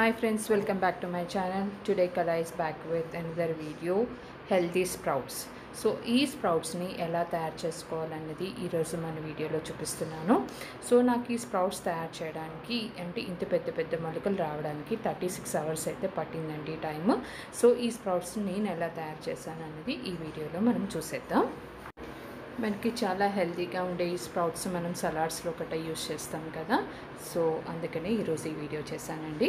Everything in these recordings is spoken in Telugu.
Hi friends, welcome back to my channel. Today Kala is back with another video, healthy sprouts. So ఈ స్ప్రౌట్స్ని ఎలా తయారు చేసుకోవాలన్నది ఈరోజు మన వీడియోలో చూపిస్తున్నాను సో నాకు ఈ స్ప్రౌట్స్ తయారు చేయడానికి అంటే ఇంత పెద్ద పెద్ద మొలకలు రావడానికి థర్టీ సిక్స్ అవర్స్ అయితే పట్టిందండి టైం సో ఈ స్ప్రౌట్స్ని నేను ఎలా తయారు చేశాను అన్నది ఈ వీడియోలో మనం చూసేద్దాం మనకి చాలా హెల్తీగా ఉండే ఈ స్ప్రౌట్స్ మనం సలాడ్స్లో ఒకటి యూస్ చేస్తాం కదా సో అందుకనే ఈరోజు ఈ వీడియో చేశానండి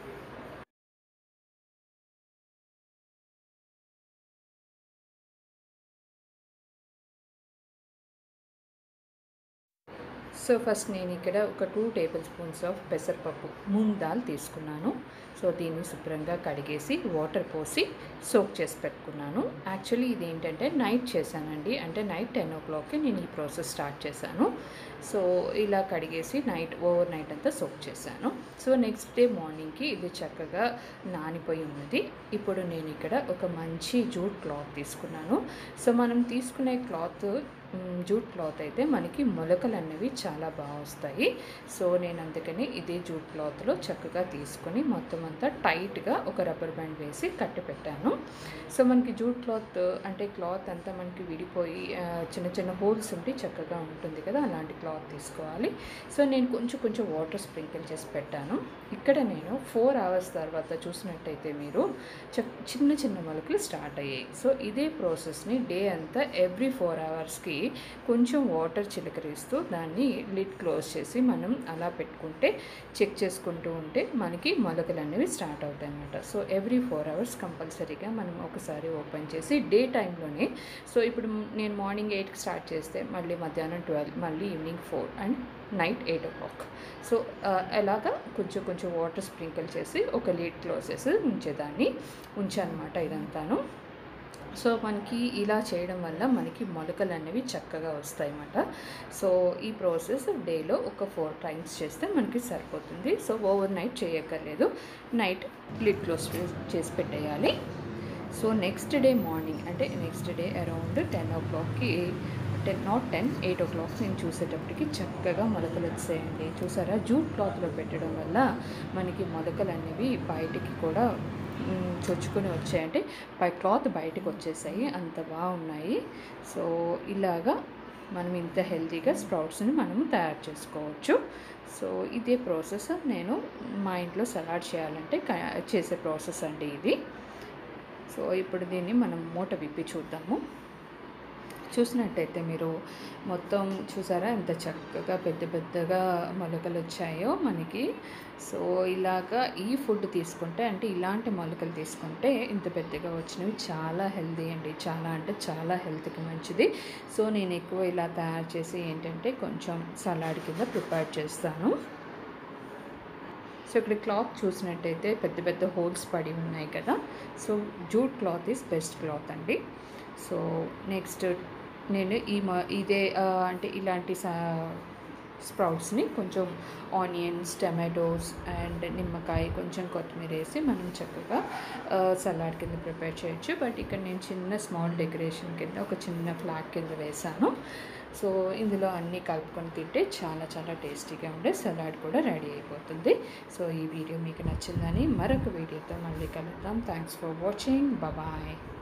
సో ఫస్ట్ నేను ఇక్కడ ఒక టూ టేబుల్ స్పూన్స్ ఆఫ్ పెసరపప్పు మూంగ్ దాల్ తీసుకున్నాను సో దీన్ని శుభ్రంగా కడిగేసి వాటర్ పోసి సోక్ చేసి పెట్టుకున్నాను యాక్చువల్లీ ఇది ఏంటంటే నైట్ చేశానండి అంటే నైట్ టెన్ ఓ క్లాక్కి నేను ఈ ప్రాసెస్ స్టార్ట్ చేశాను సో ఇలా కడిగేసి నైట్ ఓవర్ నైట్ అంతా సోక్ చేశాను సో నెక్స్ట్ డే మార్నింగ్కి ఇది చక్కగా నానిపోయి ఉన్నది ఇప్పుడు నేను ఇక్కడ ఒక మంచి జూట్ క్లాత్ తీసుకున్నాను సో మనం తీసుకునే క్లాత్ జూట్ క్లాత్ అయితే మనకి మొలకలు అనేవి చాలా బాగా వస్తాయి సో నేను అందుకని ఇదే జూట్ క్లాత్లో చక్కగా తీసుకొని మొత్తం అంతా టైట్గా ఒక రబ్బర్ బ్యాండ్ వేసి కట్టి పెట్టాను సో మనకి జూట్ క్లాత్ అంటే క్లాత్ అంతా మనకి విడిపోయి చిన్న చిన్న హోల్స్ ఉంటే చక్కగా ఉంటుంది కదా అలాంటి క్లాత్ తీసుకోవాలి సో నేను కొంచెం కొంచెం వాటర్ స్ప్రింకిల్ చేసి పెట్టాను ఇక్కడ నేను ఫోర్ అవర్స్ తర్వాత చూసినట్టయితే మీరు చిన్న చిన్న మొలకలు స్టార్ట్ అయ్యాయి సో ఇదే ప్రాసెస్ని డే అంతా ఎవ్రీ ఫోర్ అవర్స్కి కొంచెం వాటర్ చిలకరిస్తూ దాన్ని లిడ్ క్లోజ్ చేసి మనం అలా పెట్టుకుంటే చెక్ చేసుకుంటూ ఉంటే మనకి మొలకలు అనేవి స్టార్ట్ అవుతాయి అన్నమాట సో ఎవ్రీ ఫోర్ అవర్స్ కంపల్సరీగా మనం ఒకసారి ఓపెన్ చేసి డే టైంలోనే సో ఇప్పుడు నేను మార్నింగ్ ఎయిట్కి స్టార్ట్ చేస్తే మళ్ళీ మధ్యాహ్నం ట్వెల్వ్ మళ్ళీ evening four and night eight o'clock so ఎలాగా కొంచెం కొంచెం వాటర్ స్ప్రింకిల్ చేసి ఒక లీడ్ క్లోజ్ చేసి ఉంచేదాన్ని ఉంచానమాట ఇదంతాను సో మనకి ఇలా చేయడం వల్ల మనకి మొలకలు అనేవి చక్కగా వస్తాయి అన్నమాట సో ఈ ప్రాసెస్ డేలో ఒక ఫోర్ టైమ్స్ చేస్తే మనకి సరిపోతుంది సో ఓవర్ నైట్ చేయక్కర్లేదు నైట్ లిడ్ క్లోజ్ చేసి పెట్టేయాలి సో నెక్స్ట్ డే మార్నింగ్ అంటే నెక్స్ట్ డే అరౌండ్ టెన్ ఓ క్లాక్కి ten not ten eight o'clock నేను చూసేటప్పటికి చక్కగా మొలకలు వచ్చాయండి చూసారా జూట్ క్లాత్లో పెట్టడం వల్ల మనకి మొలకలు అనేవి బయటికి కూడా చొచ్చుకొని వచ్చాయంటే పై క్లాత్ బయటకు వచ్చేసాయి అంత బాగున్నాయి సో ఇలాగా మనం ఇంత హెల్తీగా స్ప్రౌట్స్ని మనం తయారు చేసుకోవచ్చు సో ఇదే ప్రాసెస్ నేను మా ఇంట్లో సలాడ్ చేయాలంటే చేసే ప్రాసెస్ అండి ఇది సో ఇప్పుడు దీన్ని మనం మూట విప్పి చూద్దాము చూసినట్టయితే మీరు మొత్తం చూసారా ఎంత చక్కగా పెద్ద పెద్దగా మొలకలు వచ్చాయో మనకి సో ఇలాగా ఈ ఫుడ్ తీసుకుంటే అంటే ఇలాంటి మొలకలు తీసుకుంటే ఇంత పెద్దగా వచ్చినవి చాలా హెల్దీ అండి చాలా అంటే చాలా హెల్త్కి మంచిది సో నేను ఎక్కువ ఇలా తయారు చేసి ఏంటంటే కొంచెం సలాడ్ కింద ప్రిపేర్ చేస్తాను సో ఇక్కడ క్లాత్ చూసినట్టయితే పెద్ద పెద్ద హోల్స్ పడి ఉన్నాయి కదా so jute cloth is best cloth అండి సో నెక్స్ట్ నేను ఈ మా ఇదే అంటే ఇలాంటి స్ప్రౌట్స్ని కొంచెం ఆనియన్స్ టమాటోస్ అండ్ నిమ్మకాయ కొంచెం కొత్తిమీర వేసి మనం చక్కగా సలాడ్ కింద ప్రిపేర్ చేయొచ్చు బట్ ఇక్కడ నేను చిన్న స్మాల్ డెకరేషన్ కింద ఒక చిన్న ఫ్లాగ్ కింద వేసాను సో ఇందులో అన్నీ కలుపుకొని తింటే చాలా చాలా టేస్టీగా ఉండే సలాడ్ కూడా రెడీ అయిపోతుంది సో ఈ వీడియో మీకు నచ్చిందని మరొక వీడియోతో మళ్ళీ కలుద్దాం థ్యాంక్స్ ఫర్ వాచింగ్ బాయ్